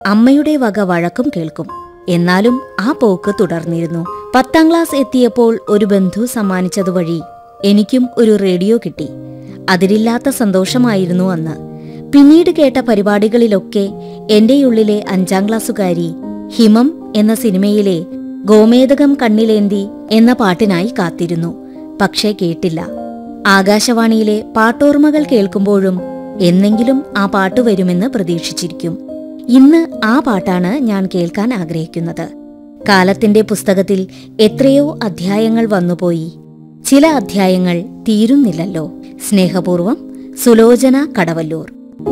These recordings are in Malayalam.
അമ്മയുടെ വക വഴക്കും കേൾക്കും എന്നാലും ആ പോക്ക് തുടർന്നിരുന്നു പത്താം ക്ലാസ് എത്തിയപ്പോൾ ഒരു ബന്ധു സമ്മാനിച്ചതുവഴി എനിക്കും ഒരു റേഡിയോ കിട്ടി അതിരില്ലാത്ത സന്തോഷമായിരുന്നു അന്ന് പിന്നീട് കേട്ട പരിപാടികളിലൊക്കെ എന്റെയുള്ളിലെ അഞ്ചാം ക്ലാസ്സുകാരി ഹിമം എന്ന സിനിമയിലെ ഗോമേതകം കണ്ണിലേന്തി എന്ന പാട്ടിനായി കാത്തിരുന്നു പക്ഷേ കേട്ടില്ല ആകാശവാണിയിലെ പാട്ടോർമ്മകൾ കേൾക്കുമ്പോഴും എന്നെങ്കിലും ആ പാട്ട് വരുമെന്ന് പ്രതീക്ഷിച്ചിരിക്കും ഇന്ന് ആ പാട്ടാണ് ഞാൻ കേൾക്കാൻ ആഗ്രഹിക്കുന്നത് കാലത്തിന്റെ പുസ്തകത്തിൽ എത്രയോ അധ്യായങ്ങൾ വന്നുപോയി ചില അധ്യായങ്ങൾ തീരുന്നില്ലല്ലോ സ്നേഹപൂർവം സുലോചന കടവല്ലൂർ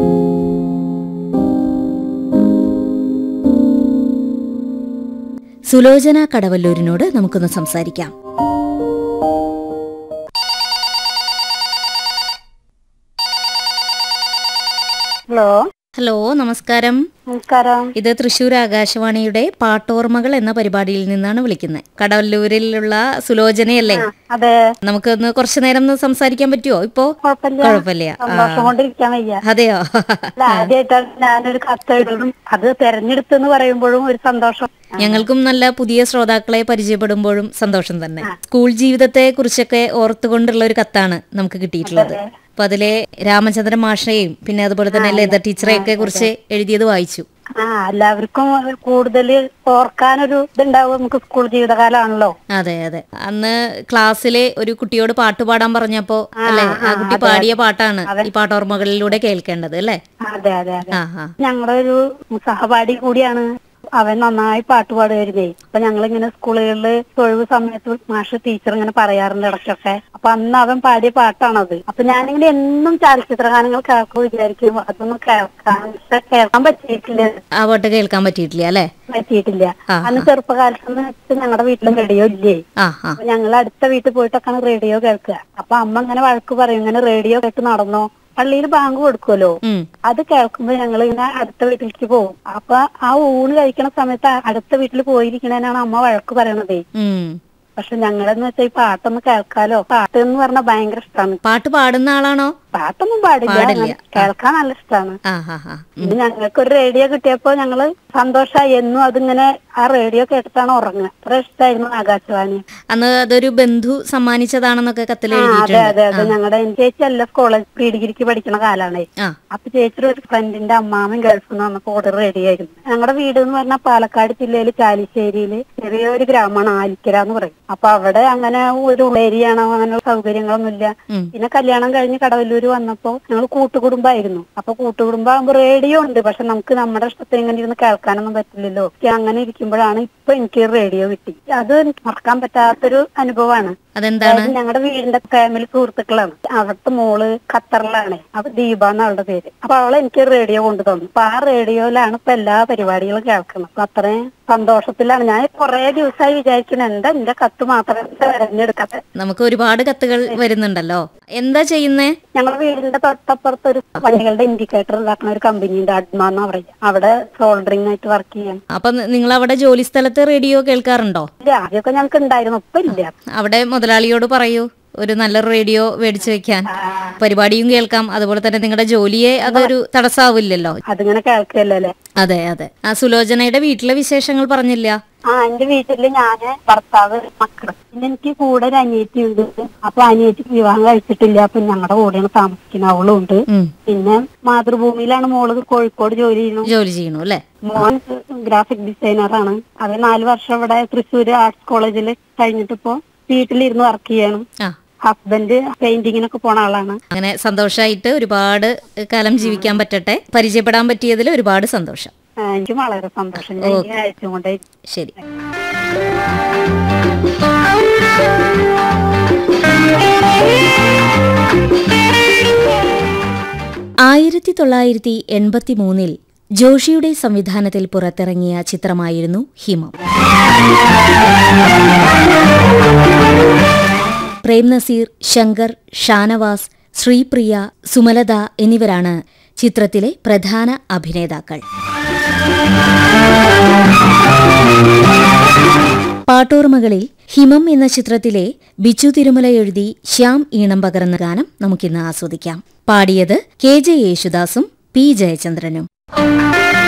സുലോചന കടവല്ലൂരിനോട് നമുക്കൊന്ന് സംസാരിക്കാം ഹലോ ഹലോ നമസ്കാരം നമസ്കാരം ഇത് തൃശൂർ ആകാശവാണിയുടെ പാട്ടോർമ്മകൾ എന്ന പരിപാടിയിൽ നിന്നാണ് വിളിക്കുന്നത് കടവല്ലൂരിലുള്ള സുലോചനയല്ലേ അതെ നമുക്കൊന്ന് കുറച്ചു നേരം ഒന്ന് സംസാരിക്കാൻ പറ്റുമോ ഇപ്പോ കുഴപ്പമില്ല കുഴപ്പമില്ല ആ, സന്തോഷം കൊണ്ടിരിക്കാൻ വയ്യ അതെയോ അല്ല ആദ്യമായിട്ടാണ് ഞാനൊരു കത്ത് എഴുതും അത് തെരഞ്ഞെടുത്തെന്ന് പറയുമ്പോഴും ഒരു സന്തോഷം ഞങ്ങൾക്കും നല്ല പുതിയ ശ്രോതാക്കളെ പരിചയപ്പെടുമ്പോഴും സന്തോഷം തന്നെ സ്കൂൾ ജീവിതത്തെ കുറിച്ചൊക്കെ ഓർത്തുകൊണ്ടുള്ള ഒരു കത്താണ് നമുക്ക് കിട്ടിയിട്ടുള്ളത് അപ്പൊ അതിലെ രാമചന്ദ്രൻ മാഷയെയും പിന്നെ അതുപോലെ തന്നെ ലത ടീച്ചറെയൊക്കെ കുറിച്ച് എഴുതിയത് വായിച്ചു ആ എല്ലാവർക്കും കൂടുതൽ ഓർക്കാനൊരു ഇതുണ്ടാവും നമുക്ക് സ്കൂൾ ജീവിതകാലമാണല്ലോ അതെ അതെ അന്ന് ക്ലാസ്സിലെ ഒരു കുട്ടിയോട് പാട്ട് പാടാൻ പറഞ്ഞപ്പോ അല്ലെ ആ കുട്ടി പാടിയ പാട്ടാണ് ഈ പാട്ടോർമ്മകളിലൂടെ കേൾക്കേണ്ടത് അല്ലേ അതെ അതെ അതെ ആ ആ ഞങ്ങളുടെ ഒരു സഹപാഠി കൂടിയാണ് അവൻ നന്നായി പാട്ട് പാടുമായിരുന്നേ അപ്പൊ ഞങ്ങളിങ്ങനെ സ്കൂളുകളിൽ ഒഴിവ് സമയത്ത് മാഷ് ടീച്ചർ ഇങ്ങനെ പറയാറുണ്ട് ഇടയ്ക്കൊക്കെ അപ്പൊ അന്ന് അവൻ പാടിയ പാട്ടാണത് അപ്പൊ ഞാനിങ്ങനെ എന്നും ചലച്ചിത്ര ഗാനങ്ങൾ കേൾക്കും വിചാരിക്കും അതൊന്നും കേൾക്കാൻ പക്ഷെ കേൾക്കാൻ പറ്റിയിട്ടില്ല ആ പാട്ട് കേൾക്കാൻ പറ്റിയിട്ടില്ല അല്ലേ പറ്റിയിട്ടില്ല ആ, അന്ന് ചെറുപ്പകാലത്ത് വെച്ച് ഞങ്ങളുടെ വീട്ടിലും റേഡിയോ ഇല്ലേ ആ ആ അപ്പൊ ഞങ്ങൾ അടുത്ത വീട്ടിൽ പോയിട്ടൊക്കെയാണ് റേഡിയോ കേൾക്കുക അപ്പൊ അമ്മ ഇങ്ങനെ വഴക്ക് പറയും ഇങ്ങനെ റേഡിയോ കേട്ട് നടന്നോ പള്ളിയിൽ ബാങ്ക് കൊടുക്കുമല്ലോ ഉം അത് കേൾക്കുമ്പോ ഞങ്ങൾ ഇങ്ങനെ അടുത്ത വീട്ടിലേക്ക് പോകും അപ്പൊ ആ ഊണ് കഴിക്കണ സമയത്ത് അടുത്ത വീട്ടിൽ പോയിരിക്കണേനാണ് അമ്മ വഴക്ക് പറയണതേ ഉം പക്ഷെ ഞങ്ങളെന്ന് വെച്ചാൽ ഈ പാട്ടൊന്ന് കേൾക്കാലോ പാട്ട് എന്ന് പറഞ്ഞാൽ ഭയങ്കര ഇഷ്ടമാണ് പാട്ട് പാടുന്ന ആളാണോ പാട്ടൊന്നും പാടില്ല പാടില്ല. അങ്ങനെ കേൾക്കാൻ നല്ല ഇഷ്ടമാണ് ആ ആ ആ പിന്നെ ഞങ്ങൾക്ക് ഒരു റേഡിയോ കിട്ടിയപ്പോ ഞങ്ങള് സന്തോഷമായി എന്നും അതിങ്ങനെ ആ റേഡിയോ കേട്ടിട്ടാണ് ഉറങ്ങുക അത്ര ഇഷ്ടമായിരുന്നു ആകാശവാണി അന്ന് അതൊരു ബന്ധു സമ്മാനിച്ചതാണെന്നൊക്കെ കത്തിൽ ആ അതെ എഴുതിയിട്ടുണ്ട് അതെ അതെ ഞങ്ങളുടെ ചേച്ചി എല്ലാ കോളേജ് പ്രീ ഡിഗ്രിക്ക് പഠിക്കണ കാലാണ് ആ അപ്പൊ ചേച്ചിയുടെ ഒരു ഫ്രണ്ടിന്റെ അമ്മാമൻ ഗൾഫിൽ നിന്ന് വന്നപ്പോ ഓർഡർ റെഡി ആയിരുന്നു ഞങ്ങളുടെ വീട് എന്ന് പറഞ്ഞാൽ പാലക്കാട് ജില്ലയിൽ ചാലിശ്ശേരിയില് ചെറിയൊരു ഗ്രാമമാണ് ആലിക്കര എന്ന് പറയും അപ്പൊ അവിടെ അങ്ങനെ ഒരു ഉള്ളേരിയാണ് അങ്ങനെ സൗകര്യങ്ങളൊന്നുമില്ല ഉം. പിന്നെ കല്യാണം കഴിഞ്ഞ് കടവല്ലൂര് വന്നപ്പോ ഞങ്ങൾ കൂട്ടുകുടുംബായിരുന്നു അപ്പൊ കൂട്ടുകുടുംബാകുമ്പോ റേഡിയോ ഉണ്ട് പക്ഷെ നമുക്ക് നമ്മുടെ ഇഷ്ടത്തിന് ഇങ്ങനെ ഇരുന്ന് കേൾക്കാനൊന്നും പറ്റില്ലല്ലോ എനിക്ക് അങ്ങനെ ഇരിക്കുമ്പോഴാണ് ഇപ്പൊ എനിക്ക് റേഡിയോ കിട്ടി അത് എനിക്ക് മറക്കാൻ പറ്റാത്തൊരു അനുഭവമാണ് അതെന്താണ് അതായത് ഞങ്ങളുടെ വീടിന്റെ ഫാമിലി സുഹൃത്തുക്കളാണ് അവിടുത്തെ മോള് ഖത്തറിലാണ് അപ്പൊ ദീപ എന്നാളുടെ പേര് അപ്പൊ അവളെ എനിക്ക് റേഡിയോ കൊണ്ടു തന്നു അപ്പൊ ആ റേഡിയോയിലാണ് ഇപ്പൊ എല്ലാ പരിപാടികളും കേൾക്കുന്നത് അപ്പൊ അത്രയും സന്തോഷത്തിലാണ് ഞാൻ കുറെ ദിവസമായി വിചാരിക്കണം എന്താ എന്റെ കത്ത് മാത്രം തെരഞ്ഞെടുക്കാത്ത നമുക്ക് ഒരുപാട് കത്തുകൾ വരുന്നുണ്ടല്ലോ എന്താ ചെയ്യുന്നേ ഞങ്ങളുടെ വീടിന്റെ തൊട്ടപ്പുറത്ത് ഒരു വണ്ടികളുടെ ഇൻഡിക്കേറ്റർ ഉണ്ടാക്കുന്ന ഒരു കമ്പനിയുണ്ട് അഡ്മ എന്ന് പറയുക അവിടെ സോൾഡറിംഗ് ആയിട്ട് വർക്ക് ചെയ്യാൻ അപ്പൊ നിങ്ങൾ അവിടെ ജോലി സ്ഥലത്ത് റേഡിയോ കേൾക്കാറുണ്ടോ ഇല്ല ആദ്യമൊക്കെ ഞങ്ങൾക്ക് ഉണ്ടായിരുന്നു ഇപ്പൊ ഇല്ല അവിടെ മുതലാളിയോട് പറയൂ ഒരു നല്ല റേഡിയോ മേടിച്ചു വെക്കാൻ പരിപാടിയും കേൾക്കാം അതുപോലെ തന്നെ നിങ്ങളുടെ ജോലിയെ അതൊരു തടസ്സാവില്ലല്ലോ അതിങ്ങനെ കേൾക്കല്ലോ അല്ലേ അതെ അതെ ആ സുലോചനയുടെ വീട്ടിലെ വിശേഷങ്ങൾ പറഞ്ഞില്ല ആ എന്റെ വീട്ടില് ഞാന് ഭർത്താവ് മക്കള് പിന്നെ എനിക്ക് കൂടെ ഒരു അനിയത്തി ഉണ്ട് അപ്പൊ അനിയത്തിക്ക് വിവാഹം കഴിച്ചിട്ടില്ല അപ്പൊ ഞങ്ങളുടെ കൂടെയാണ് താമസിക്കുന്നത് അവളും ഉണ്ട് ഉം പിന്നെ മാതൃഭൂമിയിലാണ് മോള് കോഴിക്കോട് ജോലി ചെയ്യുന്നു ജോലി ചെയ്യണു അല്ലേ മോൻ ഗ്രാഫിക് ഡിസൈനറാണ് അത് നാല് വർഷം ഇവിടെ തൃശ്ശൂര് ആർട്സ് കോളേജിൽ കഴിഞ്ഞിട്ടിപ്പോ വീട്ടിലിരുന്ന് വർക്ക് ചെയ്യണം ആ ഹസ്ബൻഡ് പെയിന്റിങ്ങിനൊക്കെ പോണ ആളാണ് അങ്ങനെ സന്തോഷമായിട്ട് ഒരുപാട് കാലം ജീവിക്കാൻ പറ്റട്ടെ പരിചയപ്പെടാൻ പറ്റിയതിൽ ഒരുപാട് സന്തോഷം ആ, എനിക്ക് വളരെ സന്തോഷം ഞാൻ ഇങ്ങനെ അയച്ചുകൊണ്ടേ ശരി ആയിരത്തി തൊള്ളായിരത്തി എൺപത്തി മൂന്നിൽ ജോഷിയുടെ സംവിധാനത്തിൽ പുറത്തിറങ്ങിയ ചിത്രമായിരുന്നു ഹിമം പ്രേം നസീർ ശങ്കർ ഷാനവാസ് ശ്രീപ്രിയ സുമലത എന്നിവരാണ് ചിത്രത്തിലെ പ്രധാന അഭിനേതാക്കൾ പാട്ടോർമകളിൽ ഹിമം എന്ന ചിത്രത്തിലെ ബിച്ചു തിരുമല എഴുതി ശ്യാം ഈണം പകർന്ന ഗാനം നമുക്കിന്ന് ആസ്വദിക്കാം പാടിയത് കെ ജെ യേശുദാസും പി ജയചന്ദ്രനും